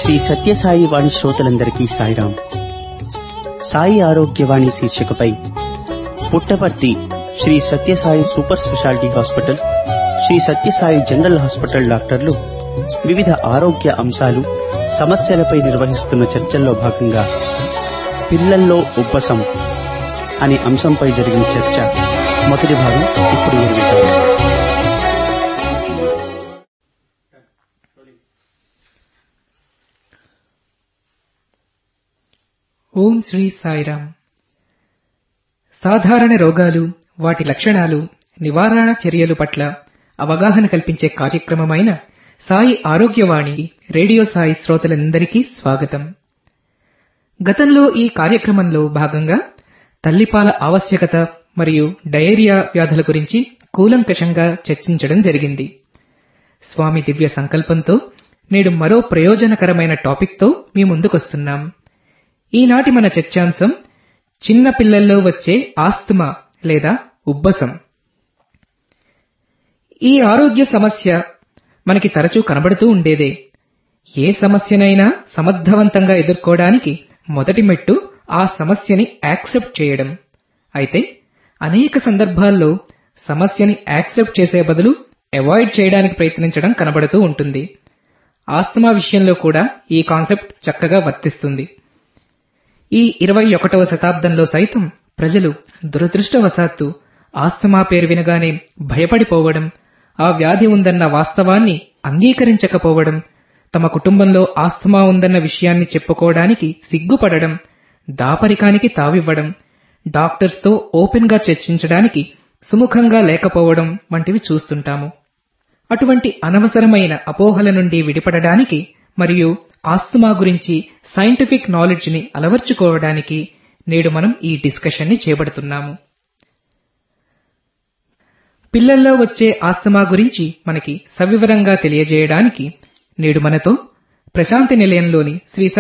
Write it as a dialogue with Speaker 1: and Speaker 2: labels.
Speaker 1: శ్రీ సత్యసాయి వాణి శ్రోతలందరికీ సాయిరాం సాయి ఆరోగ్యవాణి శీర్షికపై Puttaparthi Shri Sathyasai super speciality hospital Shri Sathyasai general hospital డాక్టర్లు వివిధ ఆరోగ్య అంశాలు సమస్యలపై నిర్వహిస్తున్న చర్చల్లో భాగంగా పిల్లల్లో ఉబ్బసం అనే అంశంపై జరిగిన చర్చ మొదటి భాగం ఇప్పుడు మీరు వింటారు
Speaker 2: ఓం శ్రీ సాయిరామ్ సాధారణ రోగాలు వాటి లక్షణాలు నివారణ చర్యలు పట్ల అవగాహన కల్పించే కార్యక్రమమైన సాయి ఆరోగ్యవాణి రేడియో సాయి శ్రోతలందరికీ స్వాగతం గతంలో ఈ కార్యక్రమంలో భాగంగా తల్లిపాల ఆవశ్యకత మరియు డయేరియా వ్యాధుల గురించి కూలంకషంగా చర్చించడం జరిగింది స్వామి దివ్య సంకల్పంతో నేడు మరో ప్రయోజనకరమైన టాపిక్తో మీ ముందుకొస్తున్నాం ఈనాటి మన చర్చాంశం చిన్న పిల్లల్లో వచ్చే ఆస్తమా లేదా ఉబ్బసం ఈ ఆరోగ్య సమస్య మనకి తరచూ కనబడుతూ ఉండేదే ఏ సమస్యనైనా సమర్థవంతంగా ఎదుర్కోవడానికి మొదటి మెట్టు ఆ సమస్యని యాక్సెప్ట్ చేయడం అయితే అనేక సందర్భాల్లో సమస్యని యాక్సెప్ట్ చేసే బదులు అవాయిడ్ చేయడానికి ప్రయత్నించడం కనబడుతూ ఉంటుంది ఆస్తమా విషయంలో కూడా ఈ కాన్సెప్ట్ చక్కగా వర్తిస్తుంది ఈ ఇరవై ఒకటవ శతాబ్దంలో సైతం ప్రజలు దురదృష్టవశాత్తు ఆస్తమా పేరు వినగానే భయపడిపోవడం ఆ వ్యాధి ఉందన్న వాస్తవాన్ని అంగీకరించకపోవడం తమ కుటుంబంలో ఆస్తమా ఉందన్న విషయాన్ని చెప్పుకోవడానికి సిగ్గుపడడం దాపరికానికి తావివ్వడం డాక్టర్స్తో ఓపెన్ గా చర్చించడానికి సుముఖంగా లేకపోవడం వంటివి చూస్తుంటాము అటువంటి అనవసరమైన అపోహల నుండి విడిపడడానికి మరియు ఆస్తమా గురించి సైంటిఫిక్ నాలెడ్జ్ ని అలవర్చుకోవడానికి నేడు మనం ఈ డిస్కషన్ ని చేపడుతున్నాము పిల్లల్లో వచ్చే ఆస్తమా గురించి మనకి సవివరంగా తెలియజేయడానికి నేడు మనతో ప్రశాంతి నిలయంలోని శ్రీ